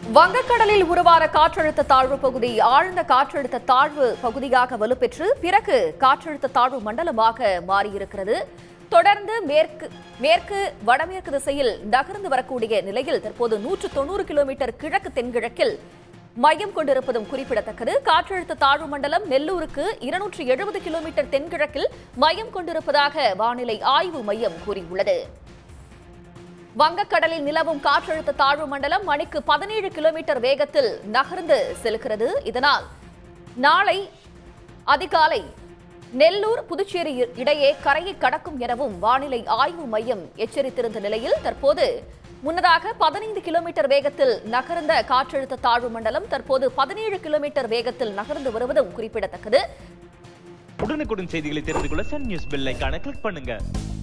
வங்கக்கடலில் உருவான காற்றழுத்த தாழ்வு பகுதி ஆழ்ந்த காற்றழுத்த தாழ்வு பகுதியாக வலுப்பெற்று பிறகு காற்றழுத்த தாழ்வு மண்டலமாக மாறியிருக்கிறது தொடர்ந்து மேற்கு மேற்கு வடமேற்கு திசையில் நகர்ந்து வரக்கூடிய நிலையில் தற்போது நூற்று தொண்ணூறு கிலோமீட்டர் கிழக்கு தென்கிழக்கில் மையம் கொண்டிருப்பதும் குறிப்பிடத்தக்கது காற்றழுத்த தாழ்வு மண்டலம் நெல்லூருக்கு இருநூற்று எழுபது கிலோமீட்டர் தென்கிழக்கில் மையம் கொண்டிருப்பதாக வானிலை ஆய்வு மையம் கூறியுள்ளது வங்கக்கடலில் நிலவும் காற்றழுத்த தாழ்வு மண்டலம் மணிக்கு பதினேழு கிலோமீட்டர் வேகத்தில் நகர்ந்து செல்கிறது இதனால் நாளை அதிகாலை நெல்லூர் புதுச்சேரி இடையே கரையை கடக்கும் எனவும் வானிலை ஆய்வு மையம் எச்சரித்திருந்த நிலையில் தற்போது முன்னதாக பதினைந்து கிலோமீட்டர் வேகத்தில் நகர்ந்த காற்றழுத்த தாழ்வு மண்டலம் தற்போது பதினேழு கிலோமீட்டர் வேகத்தில் நகர்ந்து வருவதும் குறிப்பிடத்தக்கது உடனுக்குடன் செய்திகளை தெரிந்து கொள்ள சன் நியூஸ் பெல் ஐகானை கிளிக் பண்ணுங்க